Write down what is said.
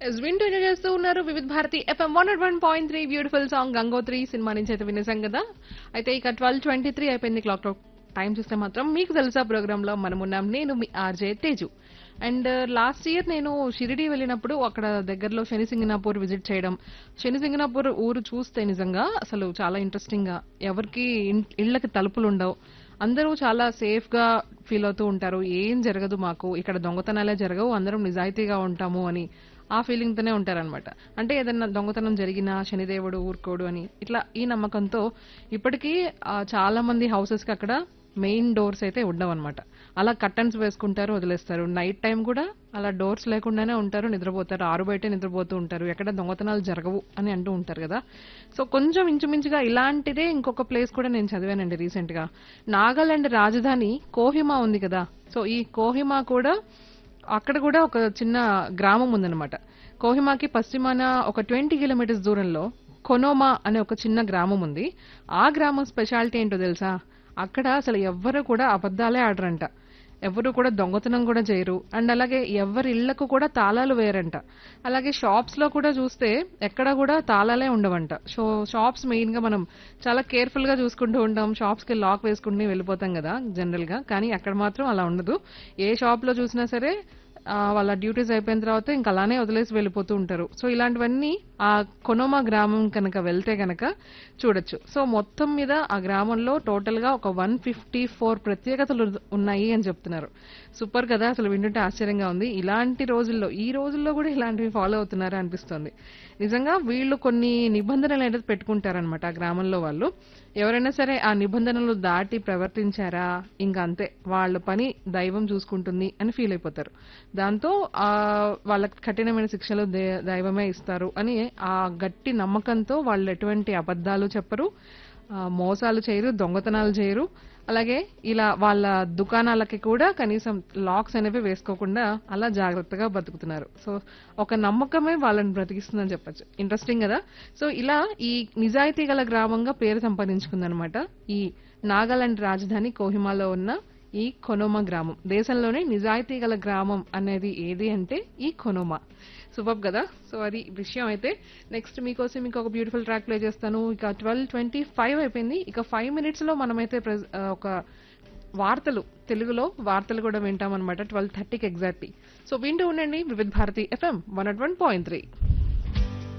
yes వింటూ enjoy చేస్తూ ఉన్నారు Vividh Bharati FM one one point three beautiful song Gangotri cinema నుంచి అయితే వినేసాం కదా అయితే ఇక ట్వెల్వ్ ట్వంటీ త్రీ అయిపోయింది క్లాక్ టైం చూస్తే మాత్రం మీకు తెలుసా ప్రోగ్రామ్ లో మనం ఉన్నాం నేను మీ RJ Teju and last year నేను షిరిడి వెళ్ళినప్పుడు అక్కడ దగ్గరలో శని సింగనాపూర్ విజిట్ చేయడం శని సింగనాపూర్ ఊరు చూస్తే నిజంగా అసలు చాలా ఇంట్రెస్టింగ్ గా ఎవరికి ఇన్- ఇళ్ళకి తలుపులు ఉండవు అందరూ చాలా సేఫ్ గా ఫీల్ అవుతూ ఉంటారు ఏం జరగదు మాకు ఇక్కడ దొంగతనాలే జరగవు అందరం నిజాయితీగా ఉంటాము అని ఆ ఫీలింగ్ తోనే ఉంటారనమాట అంటే ఏదైనా దొంగతనం జరిగినా శనిదేవుడు ఊరుకోడు అని ఇట్లా ఈ నమ్మకంతో ఇప్పటికీ ఆ, చాలా మంది హౌసెస్ కి అక్కడ మెయిన్ డోర్స్ అయితే ఉండవన్నమాట అలా కర్టన్స్ వేసుకుంటారు వదిలేస్తారు నైట్ టైం కూడా అలా డోర్స్ లేకుండానే ఉంటారు నిద్రపోతారు ఆరు బయటే నిద్రపోతూ ఉంటారు ఎక్కడ దొంగతనాలు జరగవు అని అంటూ ఉంటారు కదా సో కొంచెం ఇంచుమించుగా ఇలాంటిదే ఇంకొక ప్లేస్ కూడా నేను చదివానండి రీసెంట్ గా నాగాలాండ్ రాజధాని కోహిమా ఉంది కదా సో ఈ కోహిమా కూడా అక్కడ కూడా ఒక చిన్న గ్రామం ఉందన్నమాట కోహిమాకి పశ్చిమాన ఒక ట్వంటీ కిలోమీటర్స్ దూరంలో కొనోమా అనే ఒక చిన్న గ్రామం ఉంది ఆ గ్రామం స్పెషాలిటీ ఏంటో తెలుసా అక్కడ అసలు ఎవ్వరు కూడా అబద్ధాలే ఆడరంట ఎవరు కూడా దొంగతనం కూడా చేయరు అండ్ అలాగే ఎవరి ఇళ్లకు కూడా తాళాలు వేయరంట అలాగే షాప్స్ లో కూడా చూస్తే ఎక్కడ కూడా తాళాలే ఉండవంట సో షాప్స్ మెయిన్ గా మనం చాలా కేర్ఫుల్ గా చూసుకుంటూ ఉంటాం షాప్స్ కి లాక్ వేసుకుంటూ వెళ్ళిపోతాం కదా జనరల్ గా కానీ అక్కడ మాత్రం అలా ఉండదు ఏ షాప్ లో చూసినా సరే ఆ, వాళ్ళ డ్యూటీస్ అయిపోయిన తర్వాత ఇంకా అలానే వదిలేసి వెళ్ళిపోతూ ఉంటారు సో ఇలాంటివన్నీ ఆ కొనోమా గ్రామం కనుక వెళ్తే కనుక చూడొచ్చు సో మొత్తం మీద ఆ గ్రామంలో టోటల్ గా ఒక వన్ ఫిఫ్టీ ఫోర్ ప్రత్యేకతలు ఉన్నాయి అని చెప్తున్నారు సూపర్ కదా అసలు వింటుంటే ఆశ్చర్యంగా ఉంది ఇలాంటి రోజుల్లో ఈ రోజుల్లో కూడా ఇలాంటివి ఫాలో అవుతున్నారా అనిపిస్తుంది నిజంగా వీళ్ళు కొన్ని నిబంధనలు అనేది పెట్టుకుంటారనమాట ఆ గ్రామంలో వాళ్ళు ఎవరైనా సరే ఆ నిబంధనలు దాటి ప్రవర్తించారా ఇంకా అంతే వాళ్ళ పని దైవం చూసుకుంటుంది అని ఫీల్ అయిపోతారు దాంతో ఆ వాళ్ళకి కఠినమైన శిక్షలు దే- దైవమే ఇస్తారు అని ఆ గట్టి నమ్మకంతో వాళ్ళు ఎటువంటి అబద్ధాలు చెప్పరు ఆ, మోసాలు చేయరు దొంగతనాలు చేయరు అలాగే ఇలా వాళ్ళ దుకాణాలకి కూడా కనీసం లాక్స్ అనేవి వేసుకోకుండా అలా జాగ్రత్తగా బతుకుతున్నారు సో ఒక నమ్మకమే వాళ్ళని బ్రతికిస్తుందని చెప్పొచ్చు ఇంట్రెస్టింగ్ కదా సో ఇలా ఈ నిజాయితీ గల గ్రామంగా పేరు సంపాదించుకుందనమాట ఈ నాగాలాండ్ రాజధాని కోహిమాలో ఉన్న ఈ కొనోమా గ్రామం దేశంలోనే నిజాయితీ గల గ్రామం అనేది ఏది అంటే ఈ కొనోమా సూపర్ కదా సో అది విషయం అయితే నెక్స్ట్ మీకోసం మీకు ఒక బ్యూటిఫుల్ ట్రాక్ ప్లే చేస్తాను ఇక ట్వెల్వ్ ట్వంటీ ఫైవ్ అయిపోయింది ఇక ఫైవ్ మినిట్స్ లో మనమైతే ప్రెస్- ఆ, ఒక వార్తలు తెలుగులో వార్తలు కూడా వింటామన్నమాట ట్వెల్వ్ థర్టీకి ఎగ్జాక్ట్లీ సో వింటూ ఉండండి Vividh Bharati FM one at one point three